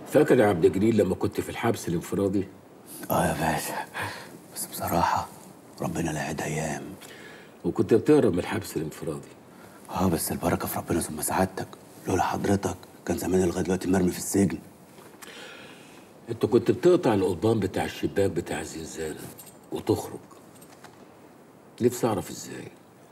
فاكر يا عبد الجليل لما كنت في الحبس الانفرادي اه يا باشا بس بصراحة ربنا لا يعيد أيام وكنت بتهرب من الحبس الانفرادي اه بس البركة في ربنا ثم سعادتك لولا حضرتك كان زماني لغاية دلوقتي مرمي في السجن انت كنت بتقطع القضبان بتاع الشباك بتاع الزنزانة وتخرج نفسي اعرف ازاي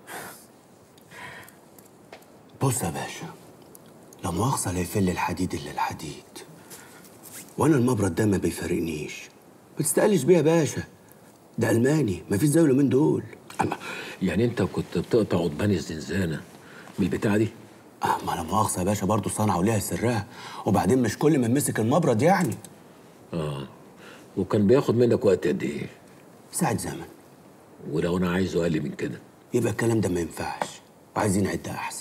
بص يا باشا لا مؤاخذة لا يفل الحديد إلا الحديد وأنا المبرد ده ما بيفارقنيش ما تستقلش بيه يا باشا ده ألماني ما فيش زيه من دول الله يعني انت كنت بتقطع قضبان الزنزانة من البتاعة دي آه ما لا مؤاخذة يا باشا برضه صنعة وليها سرها وبعدين مش كل ما مسك المبرد يعني اه وكان بياخد منك وقت قد ايه ساعة زمن ولو انا عايزه اقل من كده يبقى الكلام ده ما ينفعش وعايزين عدة أحسن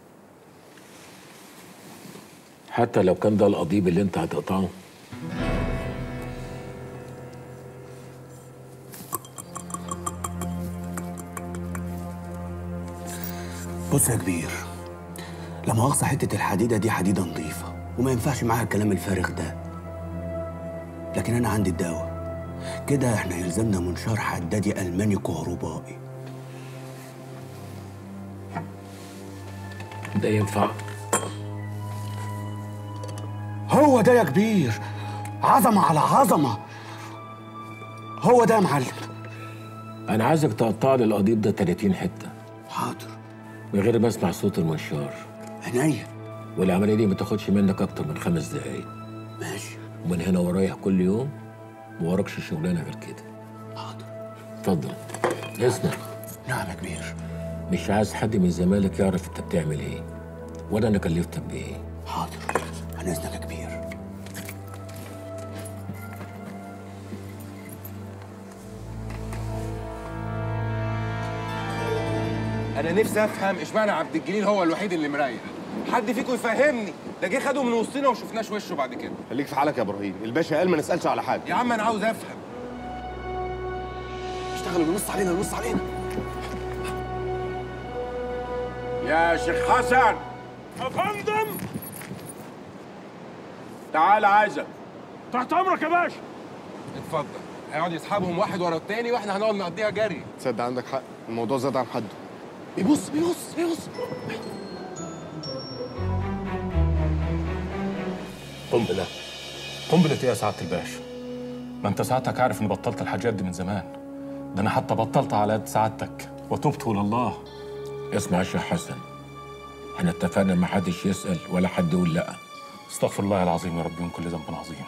حتى لو كان ده القضيب اللي انت هتقطعه بص يا كبير لا مؤاخذة حتة الحديدة دي حديدة نظيفة وما ينفعش معاها الكلام الفارغ ده لكن أنا عندي الدواء كده احنا يلزمنا منشار حدادي ألماني كهربائي ده ينفع هو ده يا كبير عظمة على عظمة هو ده يا معلم انا عايزك تقطع لي القضيب ده 30 حتة حاضر من غير ما اسمع صوت المنشار عينيا والعملية دي ما تاخدش منك اكتر من خمس دقايق ماشي ومن هنا ورايح كل يوم ما وراكش شغلانة غير كده حاضر اتفضل اسمع نعم يا كبير مش عايز حد من زمايلك يعرف انت بتعمل ايه ولا انا كلفتك بايه حاضر عن إذنك يا كبير انا نفسي افهم اشمعنى عبد الجليل هو الوحيد اللي مريح حد فيكم يفهمني ده جه خده من وسطنا وشفناش وشه بعد كده خليك في حالك يا ابراهيم الباشا قال ما نسالش على حد يا عم انا عاوز افهم اشتغلوا نص علينا نص علينا يا شيخ حسن افندم تعال عايزك تحت امرك يا باشا اتفضل هيقعد يسحبهم واحد ورا التاني واحنا هنقعد نقضيها جري تصدق عندك حق الموضوع زاد عن حده بيبص بيبص بيبص قنبله قنبله ايه يا سعاده الباشا ما انت ساعتك عارف اني بطلت الحاجات دي من زمان ده انا حتى بطلت على يد سعادتك وتبت الى الله اسمع يا شيخ حسن احنا اتفقنا ما حدش يسأل ولا حد يقول لا استغفر الله العظيم يا رب من كل ذنب عظيم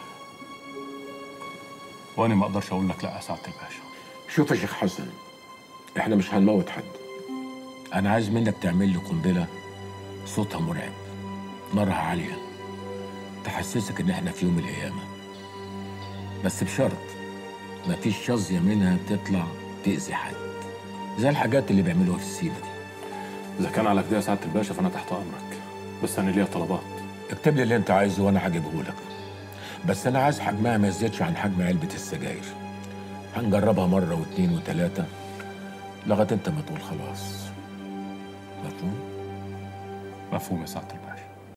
وانا ما اقدرش اقول لك لا يا سعاده الباشا شوف يا شيخ حسن احنا مش هنموت حد انا عايز منك تعمل لي قنبله صوتها مرعب نارها عاليه تحسسك ان احنا في يوم القيامه بس بشرط مفيش شظيه منها تطلع تاذي حد زي الحاجات اللي بيعملوها في السيما دي اذا كان على كده يا سعاده الباشا فانا تحت امرك بس انا ليا طلبات اكتب لي اللي انت عايزه وانا هجيبه لك بس انا عايز حجمها ما يزيدش عن حجم علبه السجاير هنجربها مره واثنين وثلاثه لغايه انت ما تقول خلاص مفهوم مفهوم يا سعاده الباشا